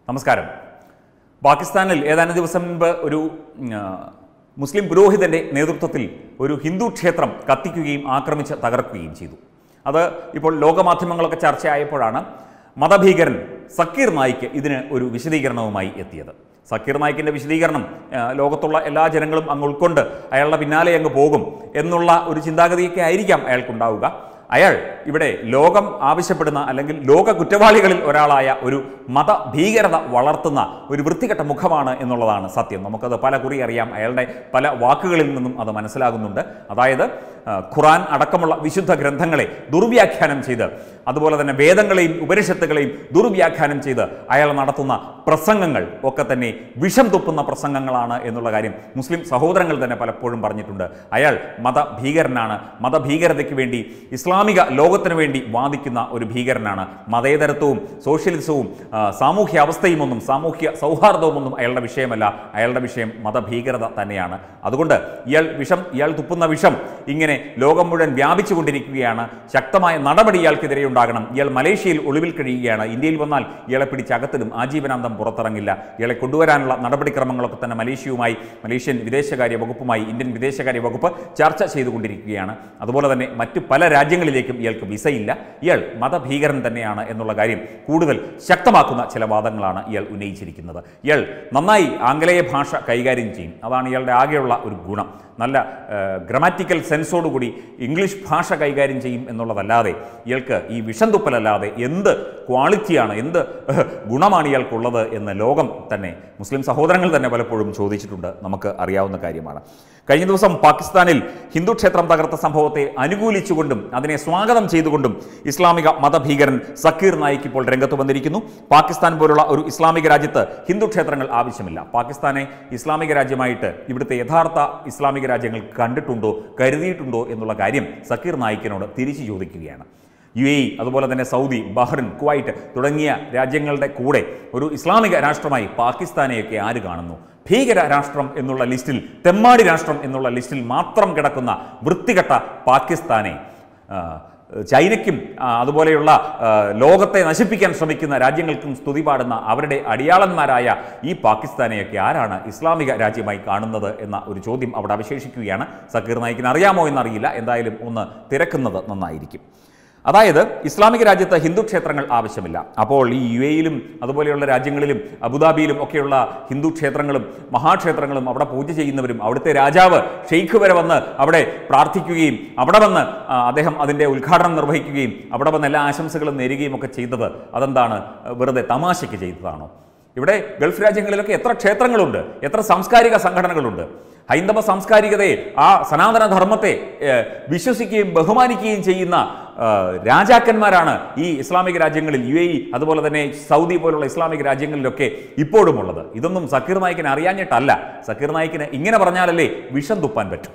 നമസ്കാരം പാകിസ്ഥാനിൽ ഏതാനും ദിവസം മുൻപ് ഒരു ഉം, ആ, മുസ്ലിം പുരോഹിതന്റെ നേതൃത്വത്തിൽ ഒരു ഹിന്ദു ക്ഷേത്രം കത്തിക്കുകയും ആക്രമിച്ച് തകർക്കുകയും ചെയ്തു അത് ഇപ്പോൾ ലോകമാധ്യമങ്ങളൊക്കെ ചർച്ചയായപ്പോഴാണ് മതഭീകരൻ സക്കീർ നായിക്ക് ഇതിന് ഒരു വിശദീകരണവുമായി എത്തിയത് സക്കീർ നായിക്കിൻ്റെ വിശദീകരണം ആ, ലോകത്തുള്ള എല്ലാ ജനങ്ങളും അങ്ങ് ഉൾക്കൊണ്ട് അയാളുടെ പിന്നാലെ അങ്ങ് പോകും എന്നുള്ള ഒരു ചിന്താഗതിയൊക്കെ ആയിരിക്കാം അയാൾക്കുണ്ടാവുക അയാൾ ഇവിടെ ലോകം ആവശ്യപ്പെടുന്ന അല്ലെങ്കിൽ ലോക കുറ്റവാളികളിൽ ഒരാളായ ഒരു മതഭീകരത വളർത്തുന്ന ഒരു വൃത്തികെട്ട മുഖമാണ് എന്നുള്ളതാണ് സത്യം നമുക്കത് പല കുറി അറിയാം അയാളുടെ പല വാക്കുകളിൽ നിന്നും അത് മനസ്സിലാകുന്നുണ്ട് അതായത് ആ, ഖുറാൻ അടക്കമുള്ള വിശുദ്ധ ഗ്രന്ഥങ്ങളെ ദുർവ്യാഖ്യാനം ചെയ്ത് അതുപോലെ തന്നെ വേദങ്ങളെയും ഉപനിഷത്തുകളെയും ദുർവ്യാഖ്യാനം ചെയ്ത് അയാൾ നടത്തുന്ന പ്രസംഗങ്ങൾ ഒക്കെ തന്നെ വിഷം തുപ്പുന്ന പ്രസംഗങ്ങളാണ് എന്നുള്ള കാര്യം മുസ്ലിം സഹോദരങ്ങൾ തന്നെ പലപ്പോഴും പറഞ്ഞിട്ടുണ്ട് അയാൾ മതഭീകരനാണ് മതഭീകരതയ്ക്ക് വേണ്ടി ഇസ്ലാമിക ലോകത്തിന് വേണ്ടി വാദിക്കുന്ന ഒരു ഭീകരനാണ് മതേതരത്വവും സോഷ്യലിസവും ആ, സാമൂഹ്യ അവസ്ഥയും ഒന്നും സാമൂഹ്യ സൗഹാർദ്ദവും ഒന്നും അയാളുടെ വിഷയമല്ല അയാളുടെ വിഷയം മതഭീകരത തന്നെയാണ് അതുകൊണ്ട് ഇയാൾ വിഷം ഇയാൾ തുപ്പുന്ന വിഷം ഇങ്ങനെ ലോകം മുഴുവൻ വ്യാപിച്ചുകൊണ്ടിരിക്കുകയാണ് ശക്തമായ നടപടി ഇയാൾക്കെതിരെ ഉണ്ടാകണം ഇയാൾ മലേഷ്യയിൽ ഒളിവിൽ കഴിയുകയാണ് ഇന്ത്യയിൽ വന്നാൽ ഇയാളെ പിടിച്ച് അകത്തിടും ആജീവനാന്തം പുറത്തിറങ്ങില്ല ഇയാളെ കൊണ്ടുവരാനുള്ള നടപടിക്രമങ്ങളൊക്കെ തന്നെ മലേഷ്യയുമായി മലേഷ്യൻ വിദേശകാര്യ വകുപ്പുമായി ഇന്ത്യൻ വിദേശകാര്യ വകുപ്പ് ചർച്ച ചെയ്തുകൊണ്ടിരിക്കുകയാണ് അതുപോലെ തന്നെ മറ്റു പല രാജ്യങ്ങളിലേക്കും ഇയാൾക്ക് വിസയില്ല ഇയാൾ മതഭീകരൻ തന്നെയാണ് എന്നുള്ള കാര്യം കൂടുതൽ ശക്തമാക്കുന്ന ചില വാദങ്ങളാണ് ഇയാൾ ഉന്നയിച്ചിരിക്കുന്നത് ഇയാൾ നന്നായി ആംഗലേയ ഭാഷ കൈകാര്യം ചെയ്യും അതാണ് ഇയാളുടെ ആകെയുള്ള ഒരു ഗുണം നല്ല ഗ്രമാറ്റിക്കൽ സെൻസോടുകൂടി ഇംഗ്ലീഷ് ഭാഷ കൈകാര്യം ചെയ്യും എന്നുള്ളതല്ലാതെ ഇയാൾക്ക് ഈ വിഷം തുപ്പലല്ലാതെ എന്ത് ക്വാളിറ്റിയാണ് എന്ത് ഏഹ്, ഗുണമാണ് ഇയാൾക്കുള്ളത് എന്ന് ലോകം തന്നെ മുസ്ലിം സഹോദരങ്ങൾ തന്നെ പലപ്പോഴും ചോദിച്ചിട്ടുണ്ട് നമുക്ക് അറിയാവുന്ന കാര്യമാണ് കഴിഞ്ഞ ദിവസം പാകിസ്ഥാനിൽ ഹിന്ദു ക്ഷേത്രം തകർത്ത സംഭവത്തെ അനുകൂലിച്ചുകൊണ്ടും അതിനെ സ്വാഗതം ചെയ്തുകൊണ്ടും ഇസ്ലാമിക മതഭീകരൻ സക്കീർ നായിക്ക് ഇപ്പോൾ രംഗത്ത് വന്നിരിക്കുന്നു പാകിസ്ഥാൻ പോലുള്ള ഒരു ഇസ്ലാമിക രാജ്യത്ത് ഹിന്ദു ക്ഷേത്രങ്ങൾ ആവശ്യമില്ല പാകിസ്ഥാനെ ഇസ്ലാമിക രാജ്യമായിട്ട് ഇവിടുത്തെ യഥാർത്ഥ ഇസ്ലാമിക രാജ്യങ്ങൾ കണ്ടിട്ടുണ്ടോ കരുതിയിട്ടുണ്ടോ എന്നുള്ള കാര്യം സക്കീർ നായിക്കിനോട് തിരിച്ചു ചോദിക്കുകയാണ് യു എ അതുപോലെ തന്നെ സൗദി ബഹ്റിൻ കുവൈറ്റ് തുടങ്ങിയ രാജ്യങ്ങളുടെ കൂടെ ഒരു ഇസ്ലാമിക രാഷ്ട്രമായി പാകിസ്ഥാനെയൊക്കെ ആര് കാണുന്നു ഭീകര രാഷ്ട്രം എന്നുള്ള ലിസ്റ്റിൽ തെമ്മാടി രാഷ്ട്രം എന്നുള്ള ലിസ്റ്റിൽ മാത്രം കിടക്കുന്ന വൃത്തികെട്ട പാകിസ്ഥാനെ ആ, ചൈനയ്ക്കും ആ, അതുപോലെയുള്ള ആ, ലോകത്തെ നശിപ്പിക്കാൻ ശ്രമിക്കുന്ന രാജ്യങ്ങൾക്കും സ്തുതി പാടുന്ന അവരുടെ അടിയാളന്മാരായ ഈ പാകിസ്ഥാനെയൊക്കെ ആരാണ് ഇസ്ലാമിക രാജ്യമായി കാണുന്നത് എന്ന ഒരു ചോദ്യം അവിടെ അവശേഷിക്കുകയാണ് സക്കീർ നായിക്കിന് അറിയാമോ എന്നറിയില്ല എന്തായാലും ഒന്ന് തിരക്കുന്നത് നന്നായിരിക്കും അതായത് ഇസ്ലാമിക രാജ്യത്ത് ഹിന്ദു ക്ഷേത്രങ്ങൾ ആവശ്യമില്ല അപ്പോൾ ഈ യു എയിലും അതുപോലെയുള്ള രാജ്യങ്ങളിലും അബുദാബിയിലും ഒക്കെയുള്ള ഹിന്ദു ക്ഷേത്രങ്ങളും മഹാക്ഷേത്രങ്ങളും അവിടെ പൂജ ചെയ്യുന്നവരും അവിടുത്തെ രാജാവ് ഷെയ്ഖ് വരെ വന്ന് അവിടെ പ്രാർത്ഥിക്കുകയും അവിടെ വന്ന് ആ, അദ്ദേഹം അതിൻ്റെ ഉദ്ഘാടനം നിർവഹിക്കുകയും അവിടെ വന്ന് എല്ലാ ആശംസകളും നേരുകയും ഒക്കെ ചെയ്തത് അതെന്താണ് വെറുതെ തമാശയ്ക്ക് ചെയ്തതാണോ ഇവിടെ ഗൾഫ് രാജ്യങ്ങളിലൊക്കെ എത്ര ക്ഷേത്രങ്ങളുണ്ട് എത്ര സാംസ്കാരിക സംഘടനകളുണ്ട് ഹൈന്ദവ സാംസ്കാരികതയെ ആ സനാതന ധർമ്മത്തെ ഏഹ്, വിശ്വസിക്കുകയും ബഹുമാനിക്കുകയും ചെയ്യുന്ന ഏഹ്, രാജാക്കന്മാരാണ് ഈ ഇസ്ലാമിക രാജ്യങ്ങളിൽ യു എ ഇ അതുപോലെ തന്നെ സൗദി പോലുള്ള ഇസ്ലാമിക രാജ്യങ്ങളിലൊക്കെ ഇപ്പോഴും ഉള്ളത് ഇതൊന്നും സക്കീർ നായിക്കിന് അറിയാഞ്ഞിട്ടല്ല സക്കീർ നായിക്കിന് ഇങ്ങനെ പറഞ്ഞാലല്ലേ വിഷം തുപ്പാൻ പറ്റും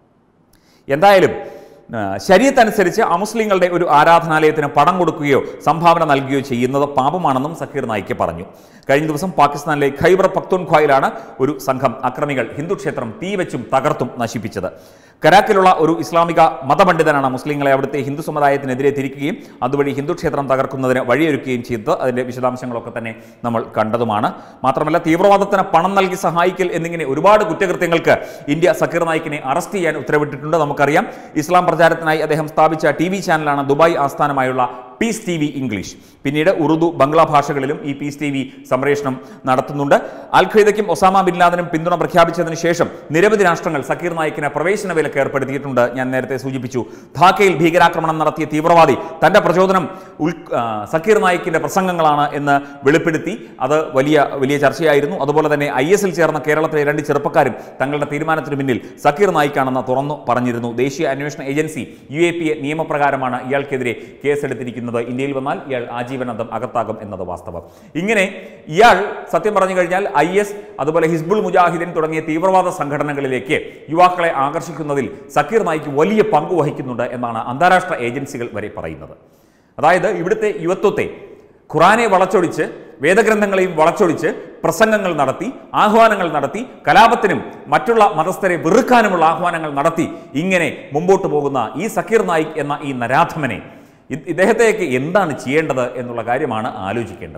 എന്തായാലും ആ, ശരീഅത്ത് അനുസരിച്ച് അമുസ്ലിങ്ങളുടെ ഒരു ആരാധനാലയത്തിന് പണം കൊടുക്കുകയോ സംഭാവന നൽകുകയോ ചെയ്യുന്നത് പാപമാണെന്നും സക്കീർ നായിക്ക് പറഞ്ഞു കഴിഞ്ഞ ദിവസം പാകിസ്ഥാനിലെ ഖൈബർ പക്തുൻഖ്വായിലാണ് ഒരു സംഘം അക്രമികൾ ഹിന്ദു ക്ഷേത്രം തീവച്ചും തകർത്തും നശിപ്പിച്ചത് കരാക്കിലുള്ള ഒരു ഇസ്ലാമിക മതപണ്ഡിതനാണ് മുസ്ലിങ്ങളെ അവിടുത്തെ ഹിന്ദു സമുദായത്തിനെതിരെ തിരിക്കുകയും അതുവഴി ഹിന്ദു ക്ഷേത്രം തകർക്കുന്നതിന് വഴിയൊരുക്കുകയും ചെയ്തത് അതിൻ്റെ വിശദാംശങ്ങളൊക്കെ തന്നെ നമ്മൾ കണ്ടതുമാണ് മാത്രമല്ല തീവ്രവാദത്തിന് പണം നൽകി സഹായിക്കൽ എന്നിങ്ങനെ ഒരുപാട് കുറ്റകൃത്യങ്ങൾക്ക് ഇന്ത്യ സക്കീർ നായിക്കിനെ അറസ്റ്റ് ചെയ്യാൻ ഉത്തരവിട്ടിട്ടുണ്ട് നമുക്കറിയാം ഇസ്ലാം പ്രചാരത്തിനായി അദ്ദേഹം സ്ഥാപിച്ച ടി വി ചാനലാണ് ദുബായ് ആസ്ഥാനമായുള്ള പീസ് ടി വി ഇംഗ്ലീഷ് പിന്നീട് ഉറുദു ബംഗ്ല ഭാഷകളിലും ഈ പീസ് ടി വി സംപ്രേഷണം നടത്തുന്നുണ്ട് അൽ ഖ്വയ്ദയ്ക്കും ഒസാമ ബിൻ ലാദനും പിന്തുണ പ്രഖ്യാപിച്ചതിന് ശേഷം നിരവധി രാഷ്ട്രങ്ങൾ സക്കീർ നായിക്കിന് പ്രവേശന വിലക്ക് ഏർപ്പെടുത്തിയിട്ടുണ്ട് ഞാൻ നേരത്തെ സൂചിപ്പിച്ചു ധാക്കയിൽ ഭീകരാക്രമണം നടത്തിയ തീവ്രവാദി തന്റെ പ്രചോദനം ഉൾ ആ, സക്കീർ നായിക്കിന്റെ പ്രസംഗങ്ങളാണ് എന്ന് വെളിപ്പെടുത്തി അത് വലിയ വലിയ ചർച്ചയായിരുന്നു അതുപോലെ തന്നെ ഐ എസിൽ ചേർന്ന കേരളത്തിലെ രണ്ട് ചെറുപ്പക്കാരും തങ്ങളുടെ തീരുമാനത്തിന് പിന്നിൽ സക്കീർ നായിക്കാണെന്ന് തുറന്നു പറഞ്ഞിരുന്നു ദേശീയ അന്വേഷണ agency U A P A നിയമപ്രകാരമാണ് ഇയാൾക്കെതിരെ കേസെടുത്തിരിക്കുന്നത് ഇന്ത്യയിൽ വന്നാൽ ഇയാൾ ആജീവനാന്തം അകത്താകും എന്നത് വാസ്തവം ഇങ്ങനെ ഇയാൾ സത്യം പറഞ്ഞു കഴിഞ്ഞാൽ ഐ എസ് അതുപോലെ ഹിസ്ബുൾ മുജാഹിദീൻ തുടങ്ങിയ തീവ്രവാദ സംഘടനകളിലേക്ക് യുവാക്കളെ ആകർഷിക്കുന്നതിൽ സക്കീർ നായിക്ക് വലിയ പങ്ക് വഹിക്കുന്നുണ്ട് എന്നാണ് അന്താരാഷ്ട്ര ഏജൻസികൾ വരെ പറയുന്നത് അതായത് ഇവിടുത്തെ യുവത്വത്തെ ഖുറാനെ വളച്ചൊടിച്ച് വേദഗ്രന്ഥങ്ങളെയും വളച്ചൊടിച്ച് പ്രസംഗങ്ങൾ നടത്തി ആഹ്വാനങ്ങൾ നടത്തി കലാപത്തിനും മറ്റുള്ള മതസ്ഥരെ വെറുക്കാനുമുള്ള ആഹ്വാനങ്ങൾ നടത്തി ഇങ്ങനെ മുമ്പോട്ട് പോകുന്ന ഈ സക്കീർ നായിക് എന്ന ഈ നരാധമനെ ഇ- ഇദ്ദേഹത്തെയൊക്കെ എന്താണ് ചെയ്യേണ്ടത് എന്നുള്ള കാര്യമാണ് ആലോചിക്കേണ്ടത്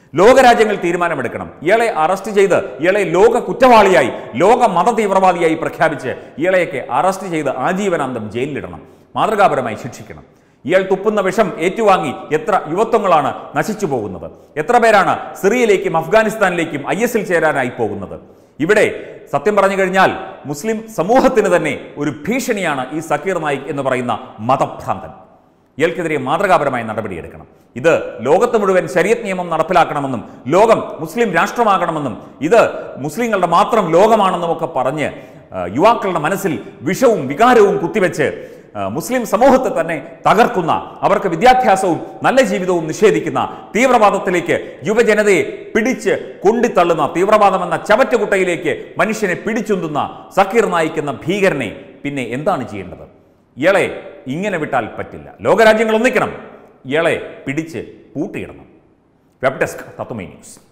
ലോകരാജ്യങ്ങൾ തീരുമാനമെടുക്കണം ഇയാളെ അറസ്റ്റ് ചെയ്ത് ഇയാളെ ലോക കുറ്റവാളിയായി ലോക മത തീവ്രവാദിയായി പ്രഖ്യാപിച്ച് ഇയാളെയൊക്കെ അറസ്റ്റ് ചെയ്ത് ആജീവനാന്തം ജയിലിലിടണം മാതൃകാപരമായി ശിക്ഷിക്കണം ഇയാൾ തുപ്പുന്ന വിഷം ഏറ്റുവാങ്ങി എത്ര യുവത്വങ്ങളാണ് നശിച്ചു പോകുന്നത് എത്ര പേരാണ് സിറിയയിലേക്കും അഫ്ഗാനിസ്ഥാനിലേക്കും ഐ എസിൽ ചേരാനായി പോകുന്നത് ഇവിടെ സത്യം പറഞ്ഞു കഴിഞ്ഞാൽ മുസ്ലിം സമൂഹത്തിന് തന്നെ ഒരു ഭീഷണിയാണ് ഈ സക്കീർ നായിക് എന്ന് പറയുന്ന മതഭ്രാന്തൻ ഇയാൾക്കെതിരെ മാതൃകാപരമായ നടപടിയെടുക്കണം ഇത് ലോകത്ത് മുഴുവൻ ശരീഅത്ത് നിയമം നടപ്പിലാക്കണമെന്നും ലോകം മുസ്ലിം രാഷ്ട്രമാകണമെന്നും ഇത് മുസ്ലിങ്ങളുടെ മാത്രം ലോകമാണെന്നും ഒക്കെ പറഞ്ഞ് ആ, യുവാക്കളുടെ മനസ്സിൽ വിഷവും വികാരവും കുത്തിവെച്ച് ആ, മുസ്ലിം സമൂഹത്തെ തന്നെ തകർക്കുന്ന അവർക്ക് വിദ്യാഭ്യാസവും നല്ല ജീവിതവും നിഷേധിക്കുന്ന തീവ്രവാദത്തിലേക്ക് യുവജനതയെ പിടിച്ച് കൊണ്ടിത്തള്ളുന്ന തീവ്രവാദം എന്ന ചവറ്റുകുട്ടയിലേക്ക് മനുഷ്യനെ പിടിച്ചുന്തുന്ന സക്കീർ നായിക് എന്ന ഭീകരനെ പിന്നെ എന്താണ് ചെയ്യേണ്ടത് ഇയാളെ ഇങ്ങനെ വിട്ടാൽ പറ്റില്ല ലോകരാജ്യങ്ങൾ ഒന്നിക്കണം ഇയാളെ പിടിച്ച് പൂട്ടിയിടണം വെബ് ഡെസ്ക് തത്വമേ ന്യൂസ്